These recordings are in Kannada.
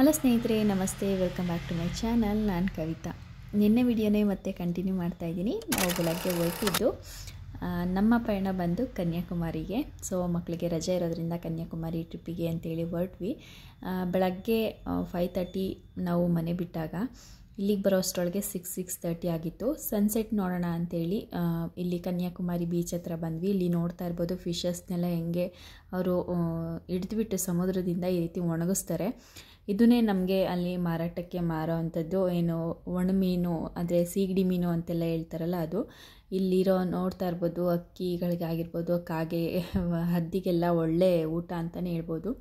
ಹಲೋ ಸ್ನೇಹಿತರೆ ನಮಸ್ತೆ welcome back to my channel ನಾನು ಕವಿತಾ ನಿನ್ನೆ ವಿಡಿಯೋನೇ ಮತ್ತೆ ಕಂಟಿನ್ಯೂ ಮಾಡ್ತಾ ಇದ್ದೀನಿ ನಾವು ಬೆಳಗ್ಗೆ ಹೊರಟಿದ್ದು ಆ, ನಮ್ಮ ಪಯಣ ಬಂದು ಕನ್ಯಾಕುಮಾರಿಗೆ ಸೊ ಮಕ್ಕಳಿಗೆ ರಜೆ ಇರೋದ್ರಿಂದ ಕನ್ಯಾಕುಮಾರಿ ಟ್ರಿಪ್ಪಿಗೆ ಅಂತೇಳಿ ಹೊರಟ್ವಿ ಆ, ಬೆಳಗ್ಗೆ ಫೈವ್ ತರ್ಟಿ ನಾವು ಮನೆ ಬಿಟ್ಟಾಗ ಇಲ್ಲಿಗೆ ಬರೋ ಅಷ್ಟರೊಳಗೆ ಸಿಕ್ಸ್ ಸಿಕ್ಸ್ ತರ್ಟಿ ಆಗಿತ್ತು ಸನ್ಸೆಟ್ ನೋಡೋಣ ಅಂತೇಳಿ ಆ, ಇಲ್ಲಿ ಕನ್ಯಾಕುಮಾರಿ ಬೀಚ್ ಹತ್ರ ಬಂದ್ವಿ ಇಲ್ಲಿ ನೋಡ್ತಾ ಇರ್ಬೋದು ಫಿಶಸ್ನೆಲ್ಲ ಹೆಂಗೆ ಅವರು ಹಿಡಿದ್ಬಿಟ್ಟು ಸಮುದ್ರದಿಂದ ಈ ರೀತಿ ಒಣಗಿಸ್ತಾರೆ ಇದನ್ನೇ ನಮಗೆ ಅಲ್ಲಿ ಮಾರಾಟಕ್ಕೆ ಮಾರೋ ಅಂಥದ್ದು ಏನು ಒಣಮೀನು ಅಂದರೆ ಸೀಗಡಿ ಮೀನು ಅಂತೆಲ್ಲ ಹೇಳ್ತಾರಲ್ಲ ಅದು ಇಲ್ಲಿರೋ ನೋಡ್ತಾ ಇರ್ಬೋದು ಅಕ್ಕಿಗಳಿಗಾಗಿರ್ಬೋದು ಕಾಗೆ ಹದ್ದಿಗೆಲ್ಲ ಒಳ್ಳೆ ಊಟ ಅಂತಲೇ ಹೇಳ್ಬೋದು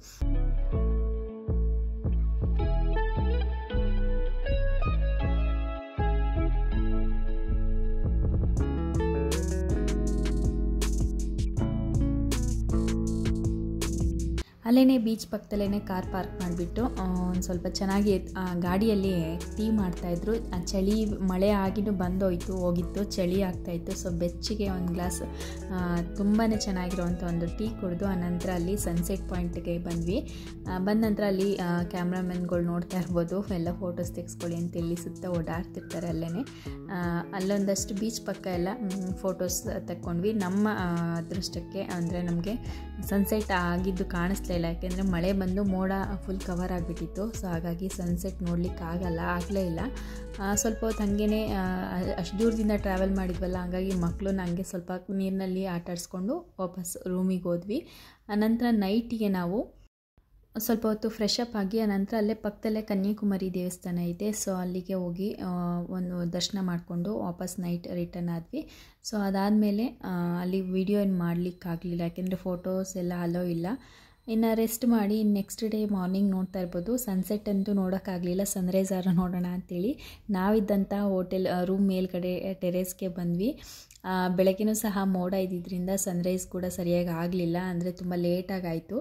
ಅಲ್ಲೇ ಬೀಚ್ ಪಕ್ಕದಲ್ಲೇ ಕಾರ್ ಪಾರ್ಕ್ ಮಾಡಿಬಿಟ್ಟು ಒಂದು ಸ್ವಲ್ಪ ಚೆನ್ನಾಗಿ ಆ, ಗಾಡಿಯಲ್ಲಿ ಟೀ ಮಾಡ್ತಾಯಿದ್ರು ಆ ಚಳಿ ಮಳೆ ಆಗಿನೂ ಬಂದೋಯ್ತು ಹೋಗಿತ್ತು ಚಳಿ ಆಗ್ತಾಯಿತ್ತು ಸೊ ಬೆಚ್ಚಗೆ ಒಂದು ಗ್ಲಾಸ್ ತುಂಬಾ ಚೆನ್ನಾಗಿರುವಂಥ ಒಂದು ಟೀ ಕುಡಿದು ಆನಂತರ ಅಲ್ಲಿ ಸನ್ಸೆಟ್ ಪಾಯಿಂಟ್ಗೆ ಬಂದ್ವಿ ಆ, ಬಂದ ನಂತರ ಅಲ್ಲಿ ಕ್ಯಾಮ್ರಾಮನ್ಗಳು ನೋಡ್ತಾ ಇರ್ಬೋದು ಎಲ್ಲ ಫೋಟೋಸ್ ತೆಗೆಸ್ಕೊಳ್ಳಿ ಅಂತ ಇಲ್ಲಿ ಸುತ್ತ ಓಡಾಡ್ತಿರ್ತಾರೆ ಅಲ್ಲೇ ಅಲ್ಲೊಂದಷ್ಟು ಬೀಚ್ ಪಕ್ಕ ಎಲ್ಲ ಫೋಟೋಸ್ ತಕ್ಕೊಂಡ್ವಿ ನಮ್ಮ ಆ, ಅದೃಷ್ಟಕ್ಕೆ ಅಂದರೆ ನಮಗೆ ಸನ್ಸೆಟ್ ಆಗಿದ್ದು ಕಾಣಿಸ್ಲೇ ಇಲ್ಲ ಯಾಕೆಂದರೆ ಮಳೆ ಬಂದು ಮೋಡ ಫುಲ್ ಕವರ್ ಆಗಿಬಿಟ್ಟಿತ್ತು ಸೊ ಹಾಗಾಗಿ ಸನ್ಸೆಟ್ ನೋಡ್ಲಿಕ್ಕೆ ಆಗಲ್ಲ ಆಗಲೇ ಇಲ್ಲ ಆ, ಸ್ವಲ್ಪ ಹೊತ್ತು ಹಾಗೇ ಅಷ್ಟು ದೂರದಿಂದ ಟ್ರಾವೆಲ್ ಮಾಡಿದ್ವಲ್ಲ ಹಾಗಾಗಿ ಮಕ್ಕಳನ್ನ ಹಂಗೆ ಸ್ವಲ್ಪ ನೀರಿನಲ್ಲಿ ಆಟ ಆಡಿಸ್ಕೊಂಡು ವಾಪಸ್ ರೂಮಿಗೆ ಹೋದ್ವಿ ಆನಂತರ ನೈಟಿಗೆ ನಾವು ಸ್ವಲ್ಪ ಹೊತ್ತು ಫ್ರೆಶ್ ಅಪ್ ಆಗಿ ಆನಂತರ ಅಲ್ಲೇ ಪಕ್ಕದಲ್ಲೇ ಕನ್ಯಾಕುಮಾರಿ ದೇವಸ್ಥಾನ ಇದೆ ಸೊ ಅಲ್ಲಿಗೆ ಹೋಗಿ ಆ, ಒಂದು ದರ್ಶನ ಮಾಡಿಕೊಂಡು ವಾಪಸ್ ನೈಟ್ ರಿಟರ್ನ್ ಆದ್ವಿ ಸೊ ಅದಾದಮೇಲೆ ಅಲ್ಲಿ ವಿಡಿಯೋ ಏನು ಮಾಡಲಿಕ್ಕಾಗಲಿಲ್ಲ ಯಾಕೆಂದರೆ ಫೋಟೋಸ್ ಎಲ್ಲ ಅಲೋ ಇಲ್ಲ ಇನ್ನು ರೆಸ್ಟ್ ಮಾಡಿ ನೆಕ್ಸ್ಟ್ ಡೇ ಮಾರ್ನಿಂಗ್ ನೋಡ್ತಾ ಇರ್ಬೋದು ಸನ್ಸೆಟ್ ಅಂತೂ ನೋಡೋಕ್ಕಾಗಲಿಲ್ಲ ಸನ್ರೈಸ್ ಆರ ನೋಡೋಣ ಅಂತೇಳಿ ನಾವಿದ್ದಂಥ ಹೋಟೆಲ್ ರೂಮ್ ಮೇಲ್ಗಡೆ ಟೆರೇಸ್ಗೆ ಬಂದ್ವಿ ಆ, ಬೆಳಗ್ಗೆನೂ ಸಹ ಮೋಡ ಇದ್ದಿದ್ದರಿಂದ ಸನ್ರೈಸ್ ಕೂಡ ಸರಿಯಾಗಿ ಆಗಲಿಲ್ಲ ಅಂದರೆ ತುಂಬ ಲೇಟಾಗಿ ಆಯಿತು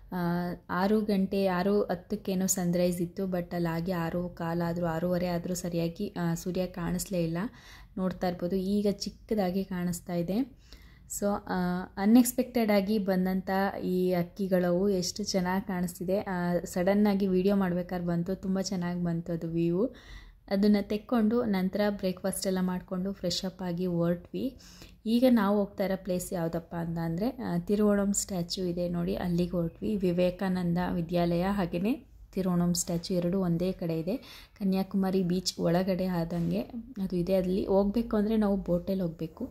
ಆರು ಗಂಟೆ ಆರು ಹತ್ತಕ್ಕೇನೋ ಸನ್ರೈಸ್ ಇತ್ತು ಬಟ್ ಅಲ್ಲಾಗಿ ಆರು ಕಾಲಾದರೂ ಆರೂವರೆ ಆದರೂ ಸರಿಯಾಗಿ ಆ, ಸೂರ್ಯ ಕಾಣಿಸ್ಲೇ ಇಲ್ಲ ನೋಡ್ತಾ ಇರ್ಬೋದು ಈಗ ಚಿಕ್ಕದಾಗಿ ಕಾಣಿಸ್ತಾ ಇದೆ ಸೊ ಅನ್ಎಕ್ಸ್ಪೆಕ್ಟೆಡ್ ಆಗಿ ಬಂದಂಥ ಈ ಅಕ್ಕಿಗಳವು ಎಷ್ಟು ಚೆನ್ನಾಗಿ ಕಾಣಿಸ್ತಿದೆ ಸಡನ್ನಾಗಿ ವಿಡಿಯೋ ಮಾಡ್ಬೇಕಾದ್ರೆ ಬಂತು ತುಂಬ ಚೆನ್ನಾಗಿ ಬಂತು ಅದು ವ್ಯೂ ಅದನ್ನು ತೆಕ್ಕೊಂಡು ನಂತರ ಬ್ರೇಕ್ಫಾಸ್ಟ್ ಎಲ್ಲ ಮಾಡಿಕೊಂಡು ಫ್ರೆಶ್ ಅಪ್ ಆಗಿ ಹೊರಟ್ವಿ ಈಗ ನಾವು ಹೋಗ್ತಾ ಇರೋ ಪ್ಲೇಸ್ ಯಾವುದಪ್ಪ ಅಂತ ಅಂದರೆ ತಿರುವಣಂ ಸ್ಟ್ಯಾಚ್ಯೂ ಇದೆ ನೋಡಿ ಅಲ್ಲಿಗೆ ಹೊರಟ್ವಿ ವಿವೇಕಾನಂದ ವಿದ್ಯಾಲಯ ಹಾಗೆಯೇ ತಿರುವಣಂ ಸ್ಟ್ಯಾಚ್ಯೂ ಎರಡು ಒಂದೇ ಕಡೆ ಇದೆ ಕನ್ಯಾಕುಮಾರಿ ಬೀಚ್ ಒಳಗಡೆ ಆದಂಗೆ ಅದು ಇದೆ ಅಲ್ಲಿ ಹೋಗಬೇಕು ಅಂದರೆ ನಾವು ಬೋಟಲ್ಲಿ ಹೋಗಬೇಕು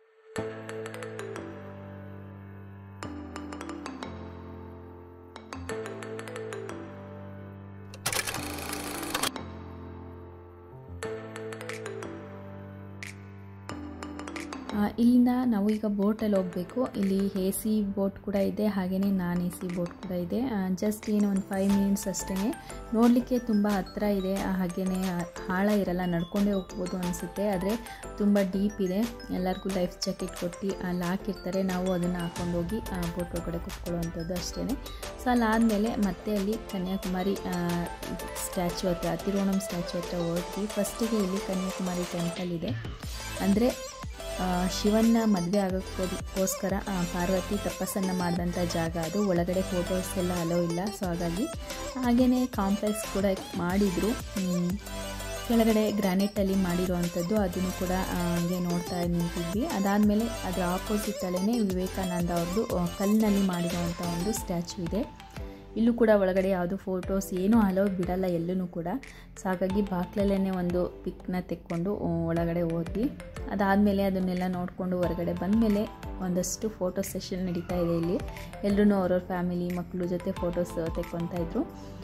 ಆ, ಇಲ್ಲಿಂದ ನಾವು ಈಗ ಬೋಟಲ್ಲಿ ಹೋಗಬೇಕು ಇಲ್ಲಿ ಎ ಸಿ ಬೋಟ್ ಕೂಡ ಇದೆ ಹಾಗೆಯೇ ನಾನ್ ಎ ಸಿ ಬೋಟ್ ಕೂಡ ಇದೆ ಜಸ್ಟ್ ಏನು ಒಂದು ಫೈವ್ ಮಿನಿಟ್ಸ್ ಅಷ್ಟೇ ನೋಡಲಿಕ್ಕೆ ತುಂಬ ಹತ್ತಿರ ಇದೆ ಹಾಗೆಯೇ ಆಳ ಇರಲ್ಲ ನಡ್ಕೊಂಡೇ ಹೋಗ್ಬೋದು ಅನಿಸುತ್ತೆ ಆದರೆ ತುಂಬ ಡೀಪ್ ಇದೆ ಎಲ್ಲರಿಗೂ ಲೈಫ್ ಜಾಕೆಟ್ ಕೊಟ್ಟು ಅಲ್ಲಿ ಹಾಕಿರ್ತಾರೆ ನಾವು ಅದನ್ನು ಹಾಕೊಂಡು ಹೋಗಿ ಬೋಟ್ ಒಳಗಡೆ ಕುತ್ಕೊಳ್ಳುವಂಥದ್ದು ಅಷ್ಟೇ ಸೊ ಅಲ್ಲಾದಮೇಲೆ ಮತ್ತೆ ಅಲ್ಲಿ ಕನ್ಯಾಕುಮಾರಿ ಸ್ಟ್ಯಾಚ್ಯೂ ಹತ್ರ ತಿರುವಣಂ ಸ್ಟ್ಯಾಚ್ಯೂ ಹತ್ರ ಹೊರಟ್ವಿ ಫಸ್ಟಿಗೆ ಇಲ್ಲಿ ಕನ್ಯಾಕುಮಾರಿ ಟೆಂಪಲ್ ಇದೆ ಅಂದರೆ ಆ, ಶಿವನ್ನ ಮದುವೆ ಆಗೋಕ್ಕೋಸ್ಕರ ಆ, ಪಾರ್ವತಿ ತಪಸ್ಸನ್ನು ಮಾಡಿದಂಥ ಜಾಗ ಅದು ಒಳಗಡೆ ಫೋಟೋಸ್ ಎಲ್ಲ ಅಲೋ ಇಲ್ಲ ಸೊ ಹಾಗಾಗಿ ಹಾಗೆಯೇ ಕಾಂಪ್ಲೆಕ್ಸ್ ಕೂಡ ಮಾಡಿದರು ಕೆಳಗಡೆ ಗ್ರಾನೈಟಲ್ಲಿ ಮಾಡಿರುವಂಥದ್ದು ಅದನ್ನು ಕೂಡ ಆ, ಹಂಗೆ ನೋಡ್ತಾ ನಿಂತಿದ್ವಿ ಅದಾದಮೇಲೆ ಅದರ ಆಪೋಸಿಟಲ್ಲೇ ವಿವೇಕಾನಂದ ಅವ್ರದ್ದು ಆ, ಕಲ್ಲಿನಲ್ಲಿ ಮಾಡಿರುವಂಥ ಒಂದು ಸ್ಟ್ಯಾಚ್ಯೂ ಇದೆ ಇಲ್ಲೂ ಕೂಡ ಒಳಗಡೆ ಯಾವುದು ಫೋಟೋಸ್ ಏನೂ ಅಲೋ ಬಿಡಲ್ಲ ಎಲ್ಲೂ ಕೂಡ ಸೊ ಹಾಗಾಗಿ ಬಾಕ್ಲಲ್ಲೇ ಒಂದು ಪಿಕ್ನ ತೆಕ್ಕೊಂಡು ಆ, ಒಳಗಡೆ ಹೋದ್ವಿ ಅದಾದಮೇಲೆ ಅದನ್ನೆಲ್ಲ ನೋಡಿಕೊಂಡು ಹೊರಗಡೆ ಬಂದಮೇಲೆ ಒಂದಷ್ಟು ಫೋಟೋ ಸೆಷನ್ ನಡೀತಾ ಇದೆ ಇಲ್ಲಿ ಎಲ್ಲರೂ ಅವ್ರವ್ರ ಫ್ಯಾಮಿಲಿ ಮಕ್ಕಳು ಜೊತೆ ಫೋಟೋಸ್ ತೆಕ್ಕೊತಾ ಇದ್ರು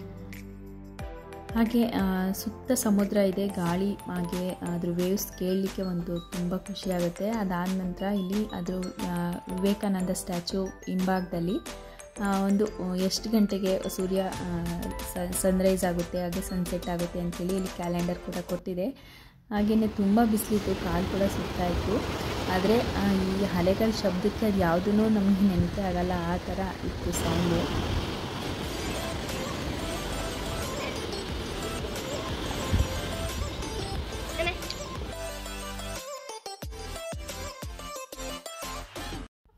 ಹಾಗೆ ಆ, ಸುತ್ತ ಸಮುದ್ರ ಇದೆ ಗಾಳಿ ಹಾಗೆ ಅದ್ರ ವೇವ್ಸ್ ಕೇಳಲಿಕ್ಕೆ ಒಂದು ತುಂಬ ಖುಷಿ ಆಗುತ್ತೆ ಅದಾದ ನಂತರ ಇಲ್ಲಿ ಅದ್ರ ಆ, ವಿವೇಕಾನಂದ ಸ್ಟ್ಯಾಚು ಹಿಂಭಾಗದಲ್ಲಿ ಆ, ಒಂದು ಎಷ್ಟು ಗಂಟೆಗೆ ಸೂರ್ಯ ಸನ್ರೈಸ್ ಆಗುತ್ತೆ ಹಾಗೆ ಸನ್ಸೆಟ್ ಆಗುತ್ತೆ ಅಂತೇಳಿ ಇಲ್ಲಿ ಕ್ಯಾಲೆಂಡರ್ ಕೂಡ ಕೊಟ್ಟಿದೆ ಹಾಗೆಯೇ ತುಂಬ ಬಿಸಿಲಿತ್ತು ಕಾಲು ಕೂಡ ಸುತ್ತಾ ಇತ್ತು ಆದರೆ ಈ ಅಲೆಗಳ ಶಬ್ದಕ್ಕೆ ಅದು ಯಾವುದೂ ನಮಗೆ ನೆನಪೇ ಆಗಲ್ಲ ಆ ಥರ ಇತ್ತು ಸೌಂಡು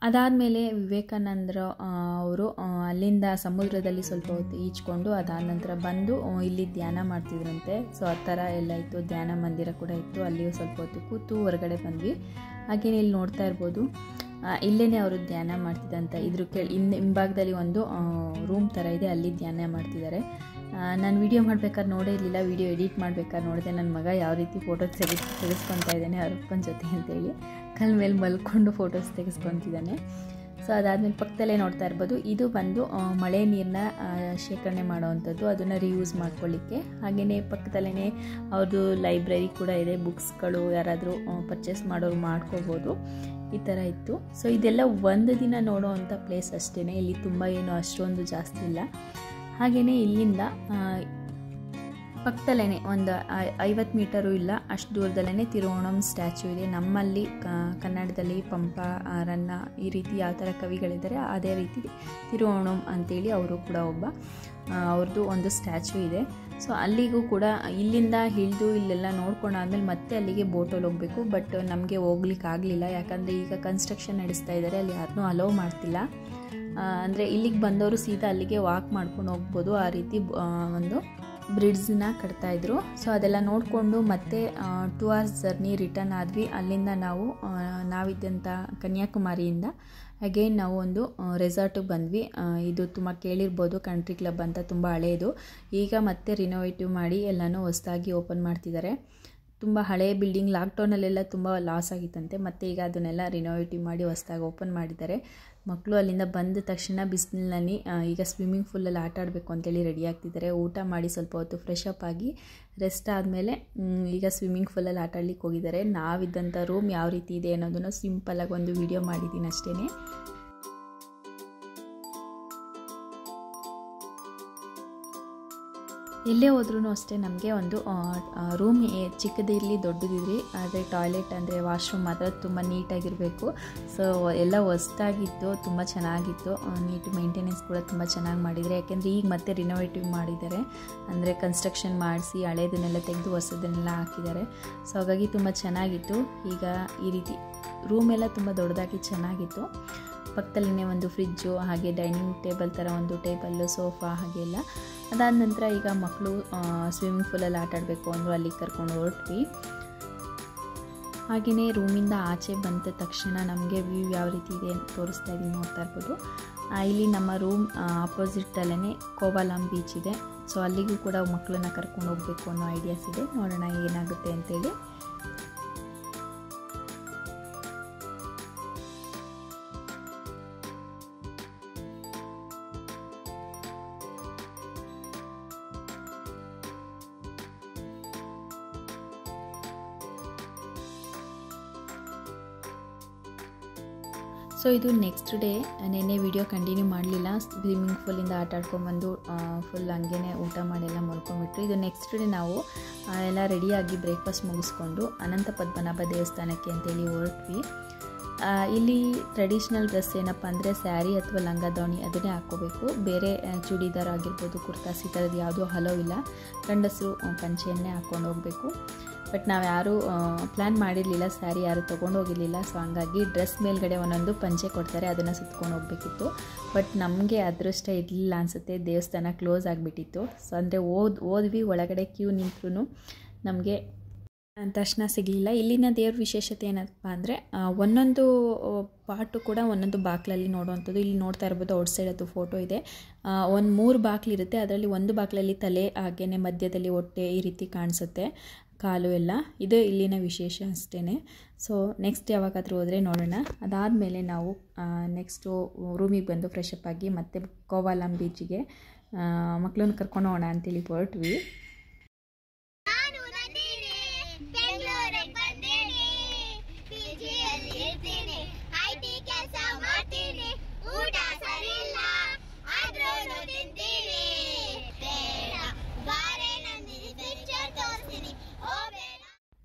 ಅದಾದಮೇಲೆ ವಿವೇಕಾನಂದ್ರ ಅವರು ಅಲ್ಲಿಂದ ಸಮುದ್ರದಲ್ಲಿ ಸ್ವಲ್ಪ ಹೊತ್ತು ಈಜ್ಕೊಂಡು ಅದಾದ ನಂತರ ಬಂದು ಆ, ಇಲ್ಲಿ ಧ್ಯಾನ ಮಾಡ್ತಿದ್ರಂತೆ ಸೊ ಆ ಥರ ಎಲ್ಲ ಇತ್ತು ಧ್ಯಾನ ಮಂದಿರ ಕೂಡ ಇತ್ತು ಅಲ್ಲಿಯೂ ಸ್ವಲ್ಪ ಹೊತ್ತು ಕೂತು ಹೊರಗಡೆ ಬಂದ್ವಿ ಹಾಗೇನೆ ಇಲ್ಲಿ ನೋಡ್ತಾ ಇರ್ಬೋದು ಆ, ಇಲ್ಲೇನೆ ಅವರು ಧ್ಯಾನ ಮಾಡ್ತಿದ್ದಂತ ಇದ್ರ ಕೆಳ ಇನ್ ಹಿಂಭಾಗದಲ್ಲಿ ಒಂದು ರೂಮ್ ಥರ ಇದೆ ಅಲ್ಲಿ ಧ್ಯಾನ ಮಾಡ್ತಿದ್ದಾರೆ ನಾನು ವಿಡಿಯೋ ಮಾಡ್ಬೇಕಾದ್ರೆ ನೋಡೇ ಇರಲಿಲ್ಲ ವಿಡಿಯೋ ಎಡಿಟ್ ಮಾಡ್ಬೇಕಾದ್ರೆ ನೋಡಿದೆ ನನ್ನ ಮಗ ಯಾವ ರೀತಿ ಫೋಟೋಸ್ ತೆಗೆಸ್ ತೆಗೆಸ್ಕೊತಾ ಇದ್ದಾನೆ ಅಪ್ಪನ ಜೊತೆ ಅಂತೇಳಿ ಕಲ್ ಮೇಲೆ ಮಲ್ಕೊಂಡು ಫೋಟೋಸ್ ತೆಗೆಸ್ಕೊತಿದ್ದಾನೆ ಸೊ ಅದಾದಮೇಲೆ ಪಕ್ಕದಲ್ಲೇ ನೋಡ್ತಾ ಇರ್ಬೋದು ಇದು ಬಂದು ಆ, ಮಳೆ ನೀರನ್ನ ಶೇಖರಣೆ ಮಾಡೋವಂಥದ್ದು ಅದನ್ನು ರಿಯೂಸ್ ಮಾಡ್ಕೊಳ್ಳಿಕ್ಕೆ ಹಾಗೆಯೇ ಪಕ್ಕದಲ್ಲೇ ಅವ್ರದ್ದು ಲೈಬ್ರರಿ ಕೂಡ ಇದೆ ಬುಕ್ಸ್ಗಳು ಯಾರಾದರೂ ಪರ್ಚೇಸ್ ಮಾಡೋರು ಮಾಡ್ಕೋಬೋದು ಈ ಥರ ಇತ್ತು ಸೊ ಇದೆಲ್ಲ ಒಂದು ದಿನ ನೋಡೋ ಅಂಥ ಪ್ಲೇಸ್ ಅಷ್ಟೇ ಇಲ್ಲಿ ತುಂಬ ಏನು ಅಷ್ಟೊಂದು ಜಾಸ್ತಿ ಇಲ್ಲ ಹಾಗೆಯೇ ಇಲ್ಲಿಂದ ಪಕ್ಕದಲ್ಲೇ ಒಂದು ಐವತ್ತು ಮೀಟರು ಇಲ್ಲ ಅಷ್ಟು ದೂರದಲ್ಲೇ ತಿರುವೋಣಂ ಸ್ಟ್ಯಾಚು ಇದೆ ನಮ್ಮಲ್ಲಿ ಕ- ಕನ್ನಡದಲ್ಲಿ ಪಂಪ ಆ, ರನ್ನ ಈ ರೀತಿ ಯಾವ ಥರ ಕವಿಗಳಿದ್ದಾರೆ ಅದೇ ರೀತಿ ತಿರುವೋಣಂ ಅಂತೇಳಿ ಅವರು ಕೂಡ ಒಬ್ಬ ಆ, ಅವ್ರದ್ದು ಒಂದು ಸ್ಟ್ಯಾಚು ಇದೆ ಸೊ ಅಲ್ಲಿಗೂ ಕೂಡ ಇಲ್ಲಿಂದ ಇಳಿದು ಇಲ್ಲೆಲ್ಲ ನೋಡ್ಕೊಂಡಾದ್ಮೇಲೆ ಮತ್ತೆ ಅಲ್ಲಿಗೆ ಬೋಟಲ್ಲಿ ಹೋಗಬೇಕು ಬಟ್ ನಮಗೆ ಹೋಗ್ಲಿಕ್ಕೆ ಆಗಲಿಲ್ಲ ಯಾಕಂದರೆ ಈಗ ಕನ್ಸ್ಟ್ರಕ್ಷನ್ ನಡೆಸ್ತಾ ಇದ್ದಾರೆ ಅಲ್ಲಿ ಯಾರನ್ನೂ ಅಲೋವ್ ಮಾಡ್ತಿಲ್ಲ ಅಂದರೆ ಇಲ್ಲಿಗೆ ಬಂದವರು ಸೀದಾ ಅಲ್ಲಿಗೆ ವಾಕ್ ಮಾಡ್ಕೊಂಡು ಹೋಗ್ಬೋದು ಆ ರೀತಿ ಆ, ಒಂದು ಬ್ರಿಡ್ಜ್ನ ಕಟ್ತಾಯಿದ್ರು ಸೊ ಅದೆಲ್ಲ ನೋಡಿಕೊಂಡು ಮತ್ತೆ ಟೂ ಅವರ್ಸ್ ಜರ್ನಿ ರಿಟರ್ನ್ ಆದ್ವಿ ಅಲ್ಲಿಂದ ನಾವು ಆ, ನಾವಿದ್ದಂಥ ಕನ್ಯಾಕುಮಾರಿಯಿಂದ ಅಗೈನ್ ನಾವು ಒಂದು ರೆಸಾರ್ಟಿಗೆ ಬಂದ್ವಿ ಆ, ಇದು ತುಂಬ ಕೇಳಿರ್ಬೋದು ಕಂಟ್ರಿ ಕ್ಲಬ್ ಅಂತ ತುಂಬ ಹಳೆಯದು ಈಗ ಮತ್ತೆ ರಿನೋವೇಟಿವ್ ಮಾಡಿ ಎಲ್ಲನೂ ಹೊಸದಾಗಿ ಓಪನ್ ಮಾಡ್ತಿದ್ದಾರೆ ತುಂಬ ಹಳೆಯ ಬಿಲ್ಡಿಂಗ್ ಲಾಕ್ಡೌನಲ್ಲೆಲ್ಲ ತುಂಬ ಲಾಸ್ ಆಗಿತ್ತಂತೆ ಮತ್ತು ಈಗ ಅದನ್ನೆಲ್ಲ ರಿನೋವೇಟಿವ್ ಮಾಡಿ ಹೊಸದಾಗಿ ಓಪನ್ ಮಾಡಿದ್ದಾರೆ ಮಕ್ಕಳು ಅಲ್ಲಿಂದ ಬಂದ ತಕ್ಷಣ ಬಿಸಿಲಿನಲ್ಲಿ ಈಗ ಸ್ವಿಮ್ಮಿಂಗ್ ಫೂಲಲ್ಲಿ ಆಟ ಆಡಬೇಕು ಅಂತೇಳಿ ರೆಡಿ ಆಗ್ತಿದ್ದಾರೆ ಊಟ ಮಾಡಿ ಸ್ವಲ್ಪ ಹೊತ್ತು ಫ್ರೆಶ್ ಅಪ್ ಆಗಿ ರೆಸ್ಟ್ ಆದಮೇಲೆ ಈಗ ಸ್ವಿಮ್ಮಿಂಗ್ ಫೂಲಲ್ಲಿ ಆಟ ಆಡ್ಲಿಕ್ಕೆ ಹೋಗಿದ್ದಾರೆ ನಾವಿದ್ದಂಥ ರೂಮ್ ಯಾವ ರೀತಿ ಇದೆ ಅನ್ನೋದನ್ನು ಸಿಂಪಲಾಗಿ ಒಂದು ವಿಡಿಯೋ ಮಾಡಿದ್ದೀನಿ ಅಷ್ಟೇ ಎಲ್ಲೇ ಹೋದ್ರೂ ಅಷ್ಟೇ ನಮಗೆ ಒಂದು ರೂಮ್ ಚಿಕ್ಕದಿರಲಿ ದೊಡ್ಡದಿರಲಿ ಆದರೆ ಟಾಯ್ಲೆಟ್ ಅಂದರೆ ವಾಶ್ರೂಮ್ ಮಾತ್ರ ತುಂಬ ನೀಟಾಗಿರಬೇಕು ಸೊ ಎಲ್ಲ ಹೊಸ್ದಾಗಿತ್ತು ತುಂಬ ಚೆನ್ನಾಗಿತ್ತು ನೀಟ್ ಮೇಂಟೆನೆನ್ಸ್ ಕೂಡ ತುಂಬ ಚೆನ್ನಾಗಿ ಮಾಡಿದ್ದಾರೆ ಯಾಕೆಂದರೆ ಈಗ ಮತ್ತೆ ರಿನೋವೇಟಿವ್ ಮಾಡಿದ್ದಾರೆ ಅಂದರೆ ಕನ್ಸ್ಟ್ರಕ್ಷನ್ ಮಾಡಿಸಿ ಹಳೇದನ್ನೆಲ್ಲ ತೆಗೆದು ಹೊಸದನ್ನೆಲ್ಲ ಹಾಕಿದ್ದಾರೆ ಸೊ ಹಾಗಾಗಿ ತುಂಬ ಚೆನ್ನಾಗಿತ್ತು ಈಗ ಈ ರೀತಿ ರೂಮ್ ಎಲ್ಲ ತುಂಬ ದೊಡ್ಡದಾಗಿ ಚೆನ್ನಾಗಿತ್ತು ಪಕ್ಕದಲ್ಲಿನೇ ಒಂದು ಫ್ರಿಜ್ಜು ಹಾಗೆ ಡೈನಿಂಗ್ ಟೇಬಲ್ ಥರ ಒಂದು ಟೇಬಲ್ಲು ಸೋಫಾ ಹಾಗೆಲ್ಲ ಅದಾದ ನಂತರ ಈಗ ಮಕ್ಕಳು ಸ್ವಿಮ್ಮಿಂಗ್ ಪೂಲಲ್ಲಿ ಆಟ ಆಡಬೇಕು ಅಂದರು ಅಲ್ಲಿಗೆ ಕರ್ಕೊಂಡು ಹೊರಟ್ವಿ ಹಾಗೆಯೇ ರೂಮಿಂದ ಆಚೆ ಬಂದ ತಕ್ಷಣ ನಮಗೆ ವ್ಯೂ ಯಾವ ರೀತಿ ಇದೆ ಅಂತ ತೋರಿಸ್ತಾ ಇದ್ದೀನಿ ನೋಡ್ತಾ ಇರ್ಬೋದು ಆ, ಇಲ್ಲಿ ನಮ್ಮ ರೂಮ್ ಆಪೋಸಿಟಲ್ಲೇ ಕೋವಾಲಾಂ ಬೀಚ್ ಇದೆ ಸೊ ಅಲ್ಲಿಗೂ ಕೂಡ ಮಕ್ಕಳನ್ನ ಕರ್ಕೊಂಡು ಹೋಗಬೇಕು ಅನ್ನೋ ಐಡಿಯಾಸ್ ಇದೆ ನೋಡೋಣ ಏನಾಗುತ್ತೆ ಅಂತೇಳಿ ಸೊ ಇದು ನೆಕ್ಸ್ಟ್ ಡೇ ನೆನ್ನೆ ವಿಡಿಯೋ ಕಂಟಿನ್ಯೂ ಮಾಡಲಿಲ್ಲ ಸ್ವಿಮ್ಮಿಂಗ್ ಫೂಲಿಂದ ಆಟ ಆಡ್ಕೊಂಬಂದು ಫುಲ್ ಹಂಗೇ ಊಟ ಮಾಡೆಲ್ಲ ಮಲ್ಕೊಂಡ್ಬಿಟ್ರು ಇದು ನೆಕ್ಸ್ಟ್ ಡೇ ನಾವು ಆ, ಎಲ್ಲ ರೆಡಿಯಾಗಿ ಬ್ರೇಕ್ಫಾಸ್ಟ್ ಮುಗಿಸ್ಕೊಂಡು ಅನಂತ ಪದ್ಮನಾಭ ದೇವಸ್ಥಾನಕ್ಕೆ ಅಂತೇಳಿ ಹೊರಟ್ವಿ ಆ, ಇಲ್ಲಿ ಟ್ರೆಡಿಷ್ನಲ್ ಡ್ರೆಸ್ ಏನಪ್ಪ ಅಂದರೆ ಸ್ಯಾರಿ ಅಥವಾ ಲಂಗ ದಾವಣಿ ಅದನ್ನೇ ಹಾಕ್ಕೋಬೇಕು ಬೇರೆ ಆ, ಚೂಡಿದಾರ್ ಆಗಿರ್ಬೋದು ಕುರ್ತಾಸ್ ಈ ಥರದ್ದು ಯಾವುದೂ ಹಲೋ ಇಲ್ಲ ಗಂಡಸರು ಆ, ಪಂಚೆಯನ್ನೇ ಹಾಕ್ಕೊಂಡು ಹೋಗಬೇಕು ಬಟ್ ನಾವು ಯಾರೂ ಪ್ಲ್ಯಾನ್ ಮಾಡಿರಲಿಲ್ಲ ಸ್ಯಾರಿ ಯಾರು ತೊಗೊಂಡು ಹೋಗಿರಲಿಲ್ಲ ಸೊ ಹಂಗಾಗಿ ಡ್ರೆಸ್ ಮೇಲ್ಗಡೆ ಒಂದೊಂದು ಪಂಚೆ ಕೊಡ್ತಾರೆ ಅದನ್ನು ಸುತ್ಕೊಂಡು ಹೋಗಬೇಕಿತ್ತು ಬಟ್ ನಮಗೆ ಅದೃಷ್ಟ ಇರಲಿಲ್ಲ ಅನಿಸುತ್ತೆ ದೇವಸ್ಥಾನ ಕ್ಲೋಸ್ ಆಗಿಬಿಟ್ಟಿತ್ತು ಸೊ ಅಂದರೆ ಓದ್ ಓದ್ವಿ ಒಳಗಡೆ ಕ್ಯೂ ನಿಂತ್ರು ನಮಗೆ ದರ್ಶನ ಸಿಗಲಿಲ್ಲ ಇಲ್ಲಿನ ದೇವ್ರ ವಿಶೇಷತೆ ಏನಪ್ಪ ಅಂದರೆ ಒಂದೊಂದು ಪಾಟು ಕೂಡ ಒಂದೊಂದು ಬಾಗಿಲಲ್ಲಿ ನೋಡುವಂಥದ್ದು ಇಲ್ಲಿ ನೋಡ್ತಾ ಇರ್ಬೋದು ಔಟ್ ಸೈಡ್ ಅದು ಫೋಟೋ ಇದೆ ಒಂದು ಮೂರು ಬಾಗಿಲಿರುತ್ತೆ ಅದರಲ್ಲಿ ಒಂದು ಬಾಗಿಲಲ್ಲಿ ತಲೆ ಹಾಗೆಯೇ ಮಧ್ಯದಲ್ಲಿ ಹೊಟ್ಟೆ ಈ ರೀತಿ ಕಾಣಿಸುತ್ತೆ ಕಾಲು ಎಲ್ಲ ಇದು ಇಲ್ಲಿನ ವಿಶೇಷ ಅಷ್ಟೇ ಸೊ ನೆಕ್ಸ್ಟ್ ಯಾವಾಗಾದರೂ ಹೋದರೆ ನೋಡೋಣ ಅದಾದಮೇಲೆ ನಾವು ನೆಕ್ಸ್ಟು ರೂಮಿಗೆ ಬಂದು ಫ್ರೆಶ್ ಅಪ್ ಆಗಿ ಮತ್ತೆ ಕೋವಾಲಂ ಬೀಚಿಗೆ ಮಕ್ಕಳನ್ನ ಕರ್ಕೊಂಡು ಹೋಗೋಣ ಅಂತೇಳಿ ಹೊರಟ್ವಿ ನಾನು ನದೀನಿ ಬೆಂಗಳೂರಿಗೆ ಬಂದೀನಿ ಪಿಜಿಯಲ್ಲಿ ಇರ್ತೀನಿ ಐಟಿ ಕೆಲಸ ಮಾಡ್ತೀನಿ ಊಟ ಸರಿ ಇಲ್ಲ ಆದ್ರೂ ತಿಂತೀನಿ ಬೇಡ ಬಾರೆ ನಂದಿನಿ ಪಿಕ್ಚರ್ ತೋರಿಸ್ತೀನಿ ಓ ಬೇಡ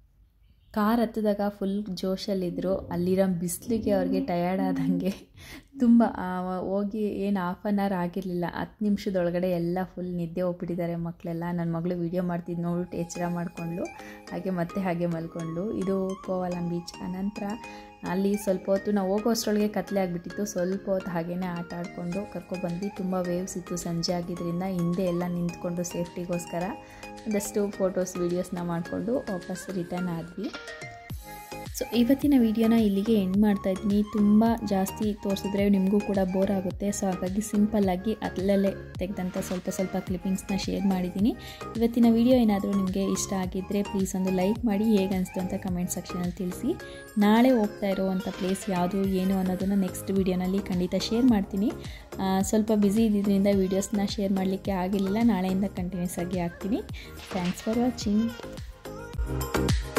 ಕಾರ್ ಹತ್ತಿದಾಗ ಫುಲ್ ಜೋಶಲ್ಲಿದ್ದರು ಅಲ್ಲಿರೋ ಬಿಸಿಲಿಗೆ ಅವ್ರಿಗೆ ಟಯರ್ಡ್ ಆದಂಗೆ ತುಂಬ ಆ, ಹೋಗಿ ಏನು ಹಾಫ್ ಆನ್ ಅವರ್ ಆಗಿರಲಿಲ್ಲ ಹತ್ತು ನಿಮಿಷದೊಳಗಡೆ ಎಲ್ಲ ಫುಲ್ ನಿದ್ದೆ ಹೋಗ್ಬಿಟ್ಟಿದ್ದಾರೆ ಮಕ್ಕಳೆಲ್ಲ ನನ್ನ ಮಗಳು ವೀಡಿಯೋ ಮಾಡ್ತಿದ್ದು ನೋಡ್ಬಿಟ್ಟು ಎಚ್ಚರ ಮಾಡಿಕೊಂಡ್ಲು ಹಾಗೆ ಮತ್ತೆ ಹಾಗೆ ಮಲ್ಕೊಂಡ್ಲು ಇದು ಕೋವಲಂ ಬೀಚ್ ಅನಂತರ ಅಲ್ಲಿ ಸ್ವಲ್ಪ ಹೊತ್ತು ನಾವು ಹೋಗೋ ಅಷ್ಟರೊಳಗೆ ಕತ್ಲೆ ಆಗಿಬಿಟ್ಟಿತ್ತು ಸ್ವಲ್ಪ ಹೊತ್ತು ಹಾಗೇನೆ ಆಟ ಆಡಿಕೊಂಡು ಕರ್ಕೊಬಂದ್ವಿ ತುಂಬ ವೇವ್ಸ್ ಇತ್ತು ಸಂಜೆ ಆಗಿದ್ದರಿಂದ ಹಿಂದೆ ಎಲ್ಲ ನಿಂತ್ಕೊಂಡು ಸೇಫ್ಟಿಗೋಸ್ಕರ ಒಂದಷ್ಟು ಫೋಟೋಸ್ ವೀಡಿಯೋಸ್ನ ಮಾಡಿಕೊಂಡು ವಾಪಸ್ ರಿಟರ್ನ್ ಆದ್ವಿ ಸೊ ಇವತ್ತಿನ ವಿಡಿಯೋನ ಇಲ್ಲಿಗೆ ಎಂಡ್ ಮಾಡ್ತಾ ಇದ್ದೀನಿ ತುಂಬ ಜಾಸ್ತಿ ತೋರಿಸಿದ್ರೆ ನಿಮಗೂ ಕೂಡ ಬೋರ್ ಆಗುತ್ತೆ ಸೊ ಹಾಗಾಗಿ ಸಿಂಪಲ್ಲಾಗಿ ಅಲ್ಲಲ್ಲೇ ತೆಗೆದಂಥ ಸ್ವಲ್ಪ ಸ್ವಲ್ಪ ಕ್ಲಿಪ್ಪಿಂಗ್ಸ್ನ ಶೇರ್ ಮಾಡಿದ್ದೀನಿ ಇವತ್ತಿನ ವಿಡಿಯೋ ಏನಾದರೂ ನಿಮಗೆ ಇಷ್ಟ ಆಗಿದ್ದರೆ ಪ್ಲೀಸ್ ಒಂದು ಲೈಕ್ ಮಾಡಿ ಹೇಗೆ ಅನಿಸ್ತು ಅಂತ ಕಮೆಂಟ್ ಸೆಕ್ಷನಲ್ಲಿ ತಿಳಿಸಿ ನಾಳೆ ಹೋಗ್ತಾ ಇರೋವಂಥ ಪ್ಲೇಸ್ ಯಾವುದು ಏನು ಅನ್ನೋದನ್ನು ನೆಕ್ಸ್ಟ್ ವಿಡಿಯೋನಲ್ಲಿ ಖಂಡಿತ ಶೇರ್ ಮಾಡ್ತೀನಿ ಆ, ಸ್ವಲ್ಪ ಬ್ಯುಸಿ ಇದ್ದಿದ್ದರಿಂದ ವೀಡಿಯೋಸ್ನ ಶೇರ್ ಮಾಡಲಿಕ್ಕೆ ಆಗಿರಲಿಲ್ಲ ನಾಳೆಯಿಂದ ಕಂಟಿನ್ಯೂಸ್ ಆಗಿ ಹಾಕ್ತೀನಿ ಥ್ಯಾಂಕ್ಸ್ ಫಾರ್ ವಾಚಿಂಗ್